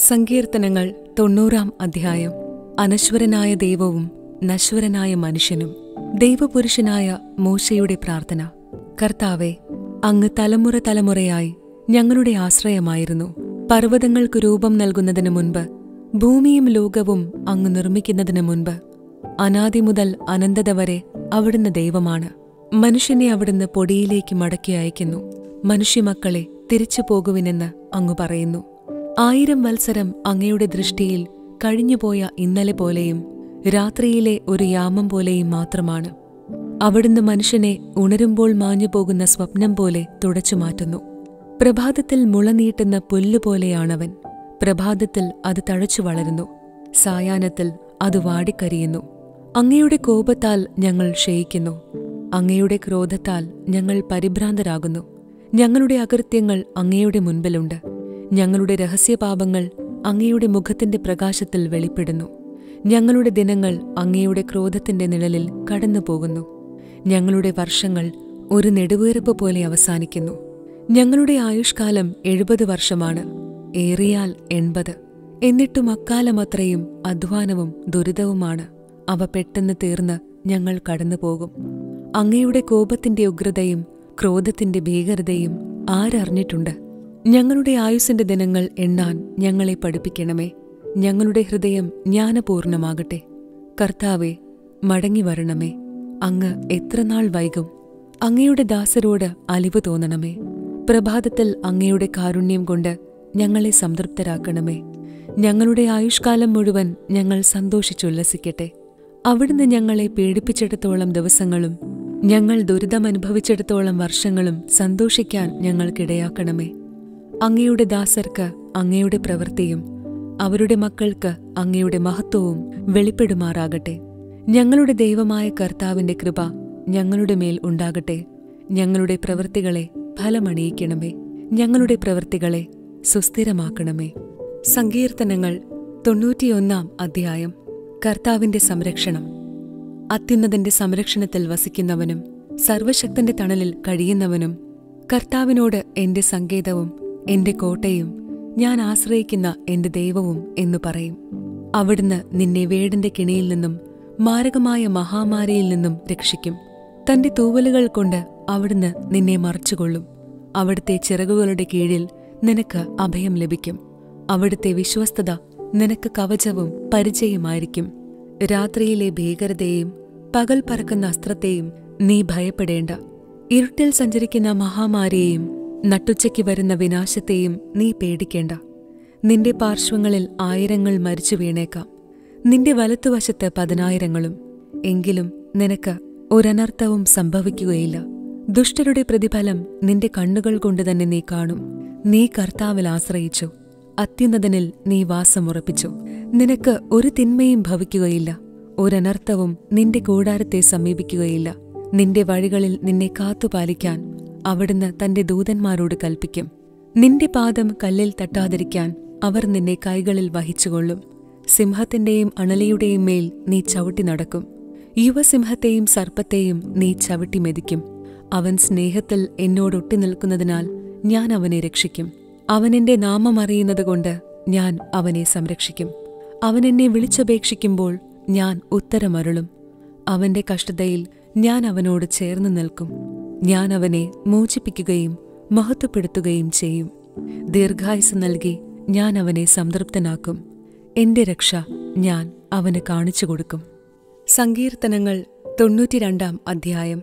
സങ്കീർത്തനങ്ങൾ തൊണ്ണൂറാം അധ്യായം അനശ്വരനായ ദൈവവും നശ്വരനായ മനുഷ്യനും ദൈവപുരുഷനായ മോശയുടെ പ്രാർത്ഥന കർത്താവെ അങ്ങ് തലമുറ തലമുറയായി ഞങ്ങളുടെ ആശ്രയമായിരുന്നു പർവ്വതങ്ങൾക്ക് രൂപം നൽകുന്നതിന് മുൻപ് ഭൂമിയും ലോകവും അങ്ങ് നിർമ്മിക്കുന്നതിന് മുൻപ് അനാദി മുതൽ അനന്തത വരെ അവിടുന്ന് ദൈവമാണ് മനുഷ്യനെ അവിടുന്ന് പൊടിയിലേക്ക് മടക്കി അയക്കുന്നു മനുഷ്യമക്കളെ തിരിച്ചു പോകുവിനെന്ന് അങ്ങ് പറയുന്നു ആയിരം വത്സരം അങ്ങയുടെ ദൃഷ്ടിയിൽ കഴിഞ്ഞുപോയ ഇന്നലെ പോലെയും രാത്രിയിലെ ഒരു യാമം പോലെയും മാത്രമാണ് അവിടുന്ന് മനുഷ്യനെ ഉണരുമ്പോൾ മാഞ്ഞുപോകുന്ന സ്വപ്നം പോലെ തുടച്ചു മാറ്റുന്നു പ്രഭാതത്തിൽ മുളനീട്ടുന്ന പുല്ലുപോലെയാണവൻ പ്രഭാതത്തിൽ അത് തഴച്ചു വളരുന്നു സായാഹ്നത്തിൽ അത് വാടിക്കരിയുന്നു അങ്ങയുടെ കോപത്താൽ ഞങ്ങൾ ക്ഷയിക്കുന്നു അങ്ങയുടെ ക്രോധത്താൽ ഞങ്ങൾ പരിഭ്രാന്തരാകുന്നു ഞങ്ങളുടെ അകൃത്യങ്ങൾ അങ്ങയുടെ മുൻപിലുണ്ട് ഞങ്ങളുടെ രഹസ്യപാപങ്ങൾ അങ്ങയുടെ മുഖത്തിന്റെ പ്രകാശത്തിൽ വെളിപ്പെടുന്നു ഞങ്ങളുടെ ദിനങ്ങൾ അങ്ങയുടെ ക്രോധത്തിന്റെ നിഴലിൽ കടന്നുപോകുന്നു ഞങ്ങളുടെ വർഷങ്ങൾ ഒരു നെടുവീർപ്പ് പോലെ അവസാനിക്കുന്നു ഞങ്ങളുടെ ആയുഷ്കാലം എഴുപത് വർഷമാണ് ഏറിയാൽ എൺപത് എന്നിട്ടും അക്കാലമത്രയും അധ്വാനവും ദുരിതവുമാണ് അവ പെട്ടെന്ന് തീർന്ന് ഞങ്ങൾ കടന്നുപോകും അങ്ങയുടെ കോപത്തിന്റെ ഉഗ്രതയും ക്രോധത്തിന്റെ ഭീകരതയും ആരറിഞ്ഞിട്ടുണ്ട് ഞങ്ങളുടെ ആയുസിന്റെ ദിനങ്ങൾ എണ്ണാൻ ഞങ്ങളെ പഠിപ്പിക്കണമേ ഞങ്ങളുടെ ഹൃദയം ജ്ഞാനപൂർണമാകട്ടെ കർത്താവെ മടങ്ങി വരണമേ അങ്ങ് എത്രനാൾ വൈകും അങ്ങയുടെ ദാസരോട് അലിവ് തോന്നണമേ പ്രഭാതത്തിൽ അങ്ങയുടെ കാരുണ്യം കൊണ്ട് ഞങ്ങളെ സംതൃപ്തരാക്കണമേ ഞങ്ങളുടെ ആയുഷ്കാലം മുഴുവൻ ഞങ്ങൾ സന്തോഷിച്ചുല്ലസിക്കട്ടെ അവിടുന്ന് ഞങ്ങളെ പീഡിപ്പിച്ചിടത്തോളം ദിവസങ്ങളും ഞങ്ങൾ ദുരിതമനുഭവിച്ചിടത്തോളം വർഷങ്ങളും സന്തോഷിക്കാൻ ഞങ്ങൾക്കിടയാക്കണമേ അങ്ങയുടെ ദാസർക്ക് അങ്ങയുടെ പ്രവൃത്തിയും അവരുടെ മക്കൾക്ക് അങ്ങയുടെ മഹത്വവും വെളിപ്പെടുമാറാകട്ടെ ഞങ്ങളുടെ ദൈവമായ കർത്താവിന്റെ കൃപ ഞങ്ങളുടെ മേൽ ഉണ്ടാകട്ടെ ഞങ്ങളുടെ പ്രവൃത്തികളെ ഫലമണിയിക്കണമേ ഞങ്ങളുടെ പ്രവൃത്തികളെ സുസ്ഥിരമാക്കണമേ സങ്കീർത്തനങ്ങൾ തൊണ്ണൂറ്റിയൊന്നാം അധ്യായം കർത്താവിന്റെ സംരക്ഷണം അത്യുന്നതന്റെ സംരക്ഷണത്തിൽ വസിക്കുന്നവനും സർവശക്തന്റെ തണലിൽ കഴിയുന്നവനും കർത്താവിനോട് എന്റെ സങ്കേതവും എന്റെ കോട്ടയും ഞാൻ ആശ്രയിക്കുന്ന എന്റെ ദൈവവും എന്നു പറയും അവിടുന്ന് നിന്നെ വേടന്റെ കിണിയിൽ നിന്നും മാരകമായ മഹാമാരിയിൽ നിന്നും രക്ഷിക്കും തന്റെ തൂവലുകൾ കൊണ്ട് അവിടുന്ന് നിന്നെ മറച്ചുകൊള്ളും അവിടുത്തെ ചിറകുകളുടെ കീഴിൽ നിനക്ക് അഭയം ലഭിക്കും അവിടുത്തെ വിശ്വസ്തത നിനക്ക് കവചവും പരിചയമായിരിക്കും രാത്രിയിലെ ഭീകരതയെയും പകൽ പറക്കുന്ന അസ്ത്രത്തെയും നീ ഭയപ്പെടേണ്ട ഇരുട്ടിൽ സഞ്ചരിക്കുന്ന മഹാമാരിയെയും നട്ടുച്ചയ്ക്ക് വരുന്ന വിനാശത്തെയും നീ പേടിക്കേണ്ട നിന്റെ പാർശ്വങ്ങളിൽ ആയിരങ്ങൾ മരിച്ചു വീണേക്കാം നിന്റെ വലത്തുവശത്ത് പതിനായിരങ്ങളും എങ്കിലും നിനക്ക് ഒരനർത്ഥവും സംഭവിക്കുകയില്ല ദുഷ്ടരുടെ പ്രതിഫലം നിന്റെ കണ്ണുകൾ കൊണ്ട് തന്നെ നീ കാണും നീ കർത്താവിൽ ആശ്രയിച്ചു അത്യുന്നതനിൽ നീ വാസമുറപ്പിച്ചു നിനക്ക് ഒരു തിന്മയും ഭവിക്കുകയില്ല ഒരനർത്ഥവും നിന്റെ കൂടാരത്തെ സമീപിക്കുകയില്ല നിന്റെ വഴികളിൽ നിന്നെ കാത്തുപാലിക്കാൻ അവിടുന്ന് തന്റെ ദൂതന്മാരോട് കൽപ്പിക്കും നിന്റെ പാദം കല്ലിൽ തട്ടാതിരിക്കാൻ അവർ നിന്നെ കൈകളിൽ വഹിച്ചുകൊള്ളും സിംഹത്തിന്റെയും അണലിയുടെയും മേൽ നീ ചവിട്ടി നടക്കും യുവസിംഹത്തെയും സർപ്പത്തെയും നീ ചവിട്ടി മെതിക്കും അവൻ സ്നേഹത്തിൽ എന്നോടൊട്ടി നിൽക്കുന്നതിനാൽ ഞാൻ അവനെ രക്ഷിക്കും അവൻ എന്റെ നാമം അറിയുന്നതുകൊണ്ട് ഞാൻ അവനെ സംരക്ഷിക്കും അവൻ എന്നെ വിളിച്ചപേക്ഷിക്കുമ്പോൾ ഞാൻ ഉത്തരമരുളും അവന്റെ കഷ്ടതയിൽ ഞാൻ അവനോട് ചേർന്ന് നിൽക്കും ഞാൻ അവനെ മോചിപ്പിക്കുകയും മഹത്വപ്പെടുത്തുകയും ചെയ്യും ദീർഘായുസ് നൽകി ഞാൻ അവനെ സംതൃപ്തനാക്കും എന്റെ രക്ഷ ഞാൻ അവന് കാണിച്ചു കൊടുക്കും സങ്കീർത്തനങ്ങൾ തൊണ്ണൂറ്റിരണ്ടാം അധ്യായം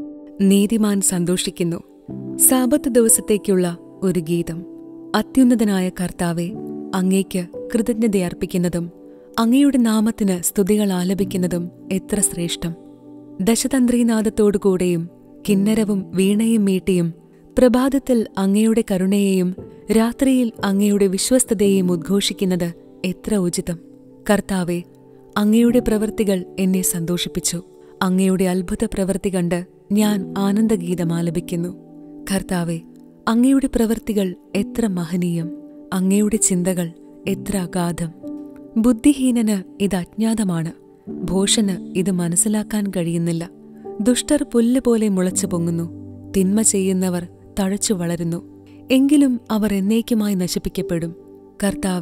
നീതിമാൻ സന്തോഷിക്കുന്നു സാപത്ത് ദിവസത്തേക്കുള്ള ഒരു ഗീതം അത്യുന്നതനായ കർത്താവെ അങ്ങേക്ക് കൃതജ്ഞതയർപ്പിക്കുന്നതും അങ്ങയുടെ നാമത്തിന് സ്തുതികൾ ആലപിക്കുന്നതും എത്ര ശ്രേഷ്ഠം ദശതന്ത്രീനാദത്തോടുകൂടെയും കിന്നരവും വീണയും മീട്ടിയും പ്രഭാതത്തിൽ അങ്ങയുടെ കരുണയെയും രാത്രിയിൽ അങ്ങയുടെ വിശ്വസ്തതയെയും ഉദ്ഘോഷിക്കുന്നത് എത്ര ഉചിതം കർത്താവെ അങ്ങയുടെ പ്രവൃത്തികൾ എന്നെ സന്തോഷിപ്പിച്ചു അങ്ങയുടെ അത്ഭുത പ്രവൃത്തി കണ്ട് ഞാൻ ആനന്ദഗീതം ആലപിക്കുന്നു കർത്താവെ അങ്ങയുടെ പ്രവൃത്തികൾ എത്ര മഹനീയം അങ്ങയുടെ ചിന്തകൾ എത്ര അഗാധം ബുദ്ധിഹീനന് ഇത് അജ്ഞാതമാണ് ഭോഷന് ഇത് മനസ്സിലാക്കാൻ കഴിയുന്നില്ല ദുഷ്ടർ പുല്ലുപോലെ മുളച്ചു പൊങ്ങുന്നു തിന്മ ചെയ്യുന്നവർ തഴച്ചു വളരുന്നു എങ്കിലും അവർ എന്നേക്കുമായി നശിപ്പിക്കപ്പെടും കർത്താവെ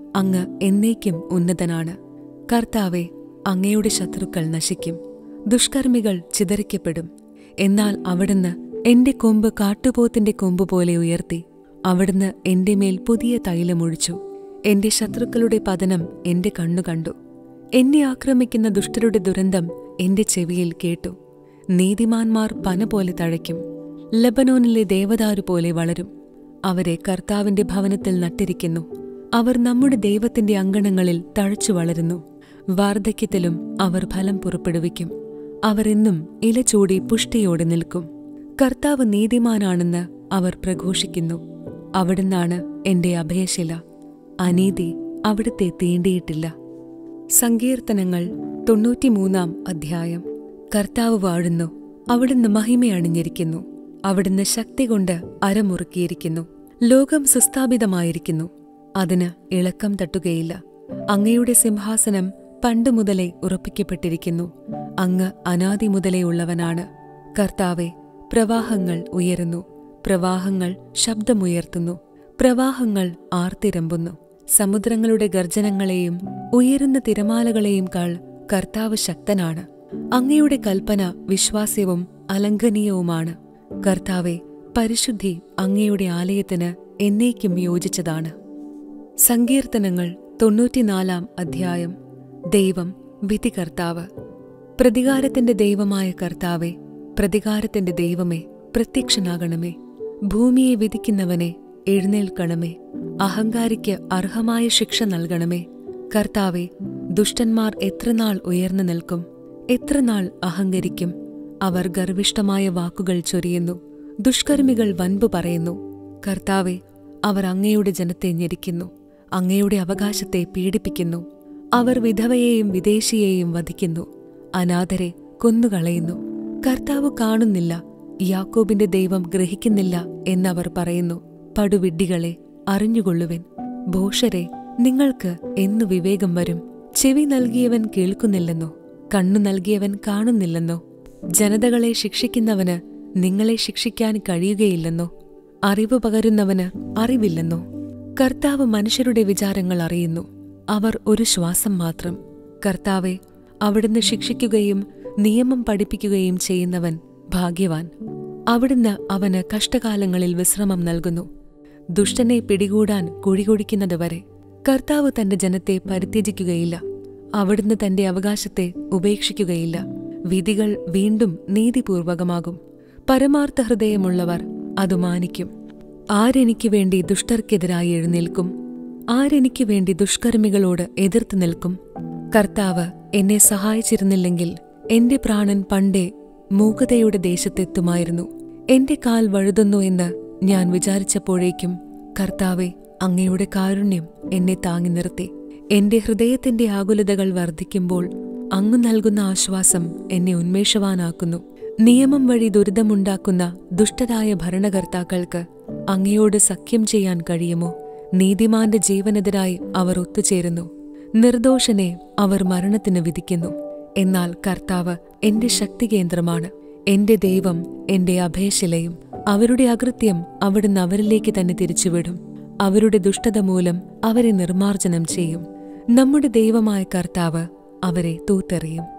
അങ്ങ് എന്നേക്കും ഉന്നതനാണ് കർത്താവെ അങ്ങയുടെ ശത്രുക്കൾ നശിക്കും ദുഷ്കർമ്മികൾ ചിതറിക്കപ്പെടും എന്നാൽ അവിടുന്ന് എന്റെ കൊമ്പ് കാട്ടുപോത്തിന്റെ കൊമ്പ് പോലെ ഉയർത്തി അവിടുന്ന് എന്റെ മേൽ പുതിയ തൈലമൊഴിച്ചു എന്റെ ശത്രുക്കളുടെ പതനം എന്റെ കണ്ണു കണ്ടു എന്നെ ആക്രമിക്കുന്ന ദുഷ്ടരുടെ ദുരന്തം എന്റെ ചെവിയിൽ കേട്ടു നീതിമാന്മാർ പന പോലെ തഴയ്ക്കും ലബനോനിലെ ദേവദാരു പോലെ വളരും അവരെ കർത്താവിന്റെ ഭവനത്തിൽ നട്ടിരിക്കുന്നു അവർ നമ്മുടെ ദൈവത്തിന്റെ അങ്കണങ്ങളിൽ തഴച്ചു വളരുന്നു വാർദ്ധക്യത്തിലും അവർ ഫലം പുറപ്പെടുവിക്കും അവർ എന്നും ഇല ചൂടി പുഷ്ടിയോടെ നിൽക്കും കർത്താവ് നീതിമാനാണെന്ന് അവർ പ്രഘോഷിക്കുന്നു അവിടുന്നാണ് എന്റെ അഭയശില അനീതി അവിടുത്തെ തീണ്ടിയിട്ടില്ല സങ്കീർത്തനങ്ങൾ തൊണ്ണൂറ്റിമൂന്നാം അധ്യായം കർത്താവ് വാഴുന്നു അവിടുന്ന് മഹിമയണിഞ്ഞിരിക്കുന്നു അവിടുന്ന് ശക്തി കൊണ്ട് അരമുറുക്കിയിരിക്കുന്നു ലോകം സുസ്ഥാപിതമായിരിക്കുന്നു അതിന് ഇളക്കം തട്ടുകയില്ല അങ്ങയുടെ സിംഹാസനം പണ്ടു മുതലേ ഉറപ്പിക്കപ്പെട്ടിരിക്കുന്നു അങ്ങ് അനാദി മുതലേ ഉള്ളവനാണ് കർത്താവെ പ്രവാഹങ്ങൾ ഉയരുന്നു പ്രവാഹങ്ങൾ ശബ്ദമുയർത്തുന്നു പ്രവാഹങ്ങൾ ആർത്തിരമ്പുന്നു സമുദ്രങ്ങളുടെ ഗർജനങ്ങളെയും ഉയരുന്ന തിരമാലകളെയും കാൾ കർത്താവ് ശക്തനാണ് അങ്ങയുടെ കൽപ്പന വിശ്വാസ്യവും അലംഘനീയവുമാണ് കർത്താവെ പരിശുദ്ധി അങ്ങയുടെ ആലയത്തിന് എന്നേക്കും യോജിച്ചതാണ് സങ്കീർത്തനങ്ങൾ തൊണ്ണൂറ്റിനാലാം അധ്യായം ദൈവം വിധികർത്താവ് പ്രതികാരത്തിന്റെ ദൈവമായ കർത്താവെ പ്രതികാരത്തിന്റെ ദൈവമേ പ്രത്യക്ഷനാകണമേ ഭൂമിയെ വിധിക്കുന്നവനെ എഴുന്നേൽക്കണമേ അഹങ്കാരിക്ക് അർഹമായ ശിക്ഷ നൽകണമേ കർത്താവെ ദുഷ്ടന്മാർ എത്രനാൾ ഉയർന്നു നിൽക്കും എത്രനാൾ അഹങ്കരിക്കും അവർ ഗർവിഷ്ടമായ വാക്കുകൾ ചൊരിയുന്നു ദുഷ്കർമ്മികൾ വൻപു പറയുന്നു കർത്താവെ അവർ അങ്ങയുടെ ജനത്തെ ഞെരിക്കുന്നു അങ്ങയുടെ അവകാശത്തെ പീഡിപ്പിക്കുന്നു അവർ വിധവയെയും വിദേശിയെയും വധിക്കുന്നു അനാഥരെ കൊന്നുകളയുന്നു കർത്താവ് കാണുന്നില്ല യാക്കോബിന്റെ ദൈവം ഗ്രഹിക്കുന്നില്ല എന്നവർ പറയുന്നു പടുവിഡ്ഢികളെ അറിഞ്ഞുകൊള്ളുവിൻ ഭോഷരെ നിങ്ങൾക്ക് എന്നു വിവേകം വരും ചെവി നൽകിയവൻ കേൾക്കുന്നില്ലെന്നോ കണ്ണു നൽകിയവൻ കാണുന്നില്ലെന്നോ ജനതകളെ ശിക്ഷിക്കുന്നവന് നിങ്ങളെ ശിക്ഷിക്കാൻ കഴിയുകയില്ലെന്നോ അറിവ് പകരുന്നവന് അറിവില്ലെന്നോ കർത്താവ് മനുഷ്യരുടെ വിചാരങ്ങൾ അറിയുന്നു അവർ ഒരു ശ്വാസം മാത്രം കർത്താവെ അവിടുന്ന് ശിക്ഷിക്കുകയും നിയമം പഠിപ്പിക്കുകയും ചെയ്യുന്നവൻ ഭാഗ്യവാൻ അവിടുന്ന് അവന് കഷ്ടകാലങ്ങളിൽ വിശ്രമം നൽകുന്നു ദുഷ്ടനെ പിടികൂടാൻ കുഴികൊടിക്കുന്നതുവരെ കർത്താവ് തന്റെ ജനത്തെ പരിത്യജിക്കുകയില്ല അവിടുന്ന് തന്റെ അവകാശത്തെ ഉപേക്ഷിക്കുകയില്ല വിധികൾ വീണ്ടും നീതിപൂർവകമാകും പരമാർത്ഥ ഹൃദയമുള്ളവർ അത് മാനിക്കും ആരെനിക്ക് വേണ്ടി ദുഷ്ടർക്കെതിരായി എഴുന്നേൽക്കും ആരെനിക്ക് വേണ്ടി ദുഷ്കർമ്മികളോട് എതിർത്ത് നിൽക്കും കർത്താവ് എന്നെ സഹായിച്ചിരുന്നില്ലെങ്കിൽ എന്റെ പ്രാണൻ പണ്ടേ മൂകതയുടെ ദേശത്തെത്തുമായിരുന്നു എന്റെ കാൽ വഴുതുന്നു എന്ന് ഞാൻ വിചാരിച്ചപ്പോഴേക്കും കർത്താവെ അങ്ങയുടെ കാരുണ്യം എന്നെ താങ്ങി നിർത്തി എന്റെ ഹൃദയത്തിന്റെ ആകുലതകൾ വർദ്ധിക്കുമ്പോൾ അങ്ങ് നൽകുന്ന ആശ്വാസം എന്നെ ഉന്മേഷവാനാക്കുന്നു നിയമം വഴി ദുരിതമുണ്ടാക്കുന്ന ദുഷ്ടരായ ഭരണകർത്താക്കൾക്ക് അങ്ങയോട് സഖ്യം ചെയ്യാൻ കഴിയുമോ നീതിമാന്റെ ജീവനെതിരായി അവർ ഒത്തുചേരുന്നു നിർദോഷനെ അവർ മരണത്തിന് വിധിക്കുന്നു എന്നാൽ കർത്താവ് എന്റെ ശക്തികേന്ദ്രമാണ് എന്റെ ദൈവം എന്റെ അഭയശിലയും അവരുടെ അകൃത്യം അവിടുന്ന് അവരിലേക്ക് തന്നെ തിരിച്ചുവിടും അവരുടെ ദുഷ്ടത മൂലം അവരെ നിർമാർജനം ചെയ്യും നമ്മുടെ ദൈവമായ കർത്താവ് അവരെ തൂത്തെറിയും